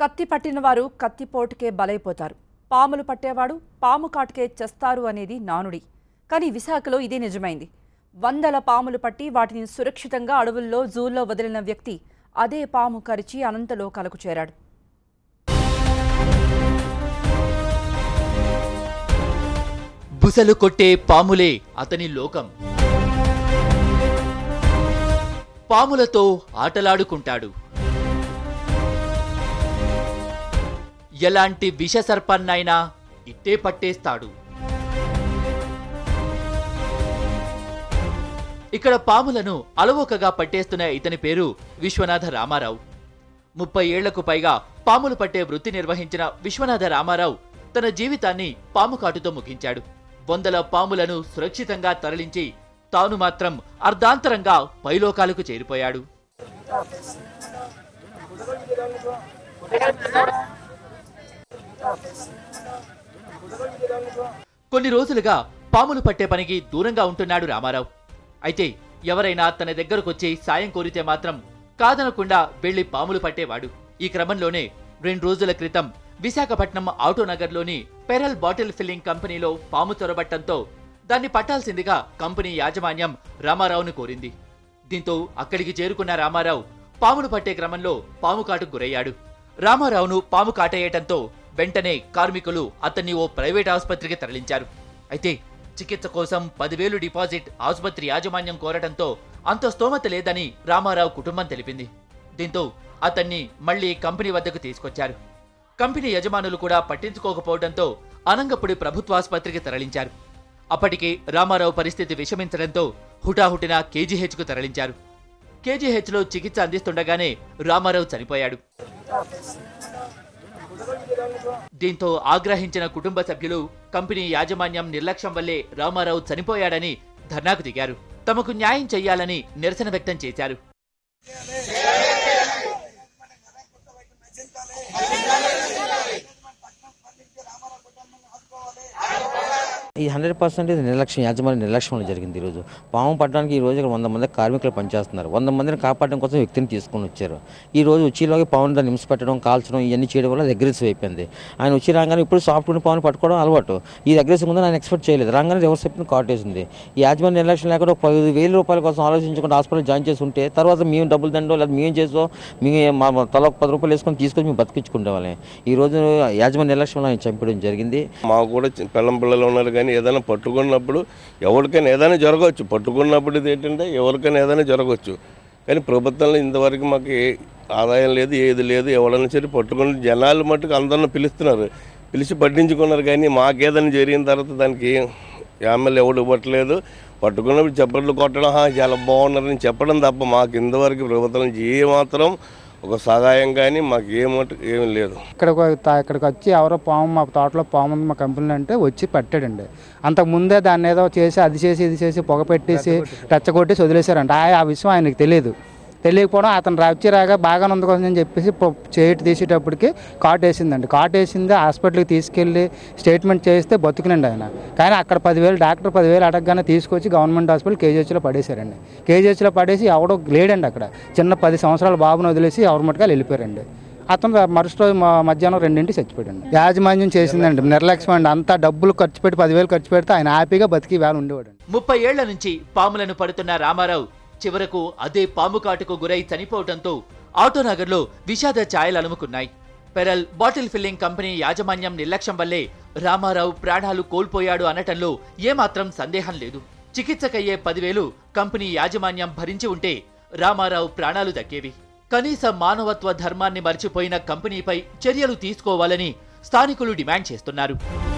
కత్తి పట్టిన వారు కత్తిపోటుకే బలైపోతారు పాములు పట్టేవాడు పాము కాటుకే చేస్తారు అనేది నానుడి కానీ విశాఖలో ఇదే నిజమైంది వందల పాములు పట్టి వాటిని సురక్షితంగా అడవుల్లో జూల్లో వదిలిన వ్యక్తి అదే పాము కరిచి అనంతలోకాలకు చేరాడు బుసలు కొట్టే పాములే అతని లోకం పాములతో ఆటలాడుకుంటాడు ఎలాంటి విష సర్పాన్నైనా ఇట్టే పట్టేస్తాడు ఇక్కడ పాములను అలవోకగా పట్టేస్తున్న ఇతని పేరు విశ్వనాథ రామారావు ముప్పై ఏళ్లకు పైగా పాములు పట్టే వృత్తి నిర్వహించిన విశ్వనాథ రామారావు తన జీవితాన్ని పాము కాటుతో ముగించాడు వందల పాములను సురక్షితంగా తరలించి తాను మాత్రం అర్ధాంతరంగా పైలోకాలకు చేరిపోయాడు కొన్ని రోజులుగా పాములు పట్టే పనికి దూరంగా ఉంటున్నాడు రామారావు అయితే ఎవరైనా తన దగ్గరకొచ్చి సాయం కోరితే మాత్రం కాదనకుండా వెళ్లి పాములు పట్టేవాడు ఈ క్రమంలోనే రెండు రోజుల క్రితం విశాఖపట్నం ఆటోనగర్లోని పెరల్ బాటిల్ ఫిల్లింగ్ కంపెనీలో పాము చొరబట్టంతో దాన్ని పట్టాల్సిందిగా కంపెనీ యాజమాన్యం రామారావును కోరింది దీంతో అక్కడికి చేరుకున్న రామారావు పామును పట్టే క్రమంలో పాము కాటుకు గురయ్యాడు రామారావును పాము కాటేయటంతో వెంటనే కార్మికులు అతన్ని ఓ ప్రైవేట్ ఆసుపత్రికి తరలించారు అయితే చికిత్స కోసం పదివేలు డిపాజిట్ ఆసుపత్రి యాజమాన్యం కోరటంతో అంత స్తోమత లేదని రామారావు కుటుంబం తెలిపింది దీంతో అతన్ని మళ్లీ కంపెనీ వద్దకు తీసుకొచ్చారు కంపెనీ యజమానులు కూడా పట్టించుకోకపోవడంతో అనంగపుడి ప్రభుత్వాసుపత్రికి తరలించారు అప్పటికే రామారావు పరిస్థితి విషమించడంతో హుటాహుటిన కేజీహెచ్కు తరలించారు కేజీహెచ్లో చికిత్స అందిస్తుండగానే రామారావు చనిపోయాడు దీంతో ఆగ్రహించిన కుటుంబ సభ్యులు కంపెనీ యాజమాన్యం నిర్లక్ష్యం వల్లే రామారావు చనిపోయాడని ధర్నాకు దిగారు తమకు న్యాయం చెయ్యాలని నిరసన వ్యక్తం చేశారు ఈ హండ్రెడ్ పర్సెంట్ ఇది నిర్లక్ష్యం యాజమాన్య నిర్లక్ష్యం వల్ల జరిగింది ఈరోజు పాము పట్టడానికి ఈ రోజు ఇక్కడ వంద మంది కార్మికులు పనిచేస్తున్నారు వంద మందిని కాపాడడం కోసం వ్యక్తిని తీసుకొని వచ్చారు ఈ రోజు ఉచ్చిలోకి పావును దాన్ని హింస పెట్టడం కాల్చడం ఇవన్నీ చేయడం వల్ల అగ్రెసివ్ అయిపోయింది ఆయన వచ్చి రాగానే ఇప్పుడు సాఫ్ట్ ఉండి పావును పట్టుకోవడం అలవాటు ఈ అగ్రెసివ్ ముందు ఆయన ఎక్స్పెక్ట్ చేయలేదు రాగానే రివర్స్ అయిపోయింది కాటేసింది ఈ యాజమాన్య నిర్లక్ష్యం లేకుండా ఒక పది వేల రూపాయల కోసం ఆలోచించకుండా హాస్పిటల్ జాయిన్ చేసి ఉంటే తర్వాత మేము డబ్బులు దండో లేదా మేము చేసో మేము మా మా తల ఒక పది రూపాయలు వేసుకొని తీసుకొని మేము బతికించుకునే వాళ్ళం ఈ రోజు యాజమాన్య నిర్లక్ష్యం వల్ల ఆయన చంపడం జరిగింది మాకు కూడా చి- పిల్లం పిల్లలు ఉన్నారు కానీ ఏదైనా పట్టుకున్నప్పుడు ఎవరికైనా ఏదైనా జరగవచ్చు పట్టుకున్నప్పుడు ఇది ఏంటంటే ఎవరికైనా ఏదైనా జరగవచ్చు కానీ ప్రభుత్వంలో ఇంతవరకు మాకు ఏ ఆదాయం లేదు ఏది లేదు ఎవరైనా సరే పట్టుకుని జనాలు మట్టుకు అందరిని పిలుస్తున్నారు పిలిచి పట్టించుకున్నారు కానీ మాకేదైనా జరిగిన తర్వాత దానికి ఎమ్మెల్యే ఎవడు ఇవ్వట్లేదు పట్టుకున్నప్పుడు చప్పట్లు కొట్టడం "హా, చాలా బాగున్నారని చెప్పడం తప్ప మాకు ఇంతవరకు ప్రభుత్వం నుంచి ఏ మాత్రం ఒక సహాయం కానీ మాకు ఏ మటు ఏమీ లేదు ఇక్కడికి తా- ఇక్కడికి వచ్చి ఎవరో పాము మా తోటలో పాము ఉంది మా కంపెనీలో అంటే వచ్చి పట్టాడండి అంతకు ముందే దాన్ని ఏదో చేసి అది చేసి ఇది చేసి పొగ పెట్టేసి రెచ్చగొట్టేసి వదిలేశారంట ఆ ఆ విషయం ఆయనకి తెలియదు తెలియకపోవడం అతను వచ్చి రాగా బాగానే ఉంది కోసం అని చెప్పేసి పొ- చేయి తీసేటప్పటికి కాట్ వేసిందండి కాట్ వేసింది హాస్పిటల్కి తీసుకెళ్ళి స్టేట్మెంట్ చేస్తే బతుకునండి ఆయన కానీ అక్కడ పదివేలు డాక్టర్ పదివేలు అడగగానే తీసుకొచ్చి గవర్నమెంట్ హాస్పిటల్ కేజీహెచ్లో పడేశారండి కేజీహెచ్లో పడేసి ఎవడో లేడండి అక్కడ చిన్న పది సంవత్సరాల బాబుని వదిలేసి ఎవరి మటుగా వెళ్ళిపోయారండి అతను మరుసటి రోజు మా మధ్యాహ్నం రెండింటి చచ్చిపోయాడు యాజమాన్యం చేసిందండి నిర్లక్ష్యం అండి అంతా డబ్బులు ఖర్చు పెట్టి పదివేలు ఖర్చు పెడితే ఆయన హ్యాపీగా బతికి వేళ ఉండేవాడు ముప్పై ఏళ్ల నుంచి పాములను పడుతున్న రామారావు చివరకు అదే పాము కాటుకు గురై చనిపోవడంతో ఆటోనగర్లో విషాద ఛాయలు అలుముకున్నాయి పెరల్ బాటిల్ ఫిల్లింగ్ కంపెనీ యాజమాన్యం నిర్లక్ష్యం వల్లే రామారావు ప్రాణాలు కోల్పోయాడు అనటంలో ఏమాత్రం సందేహం లేదు చికిత్సకయ్యే పదివేలు కంపెనీ యాజమాన్యం భరించి ఉంటే రామారావు ప్రాణాలు దక్కేవి కనీస మానవత్వ ధర్మాన్ని మర్చిపోయిన కంపెనీపై చర్యలు తీసుకోవాలని స్థానికులు డిమాండ్ చేస్తున్నారు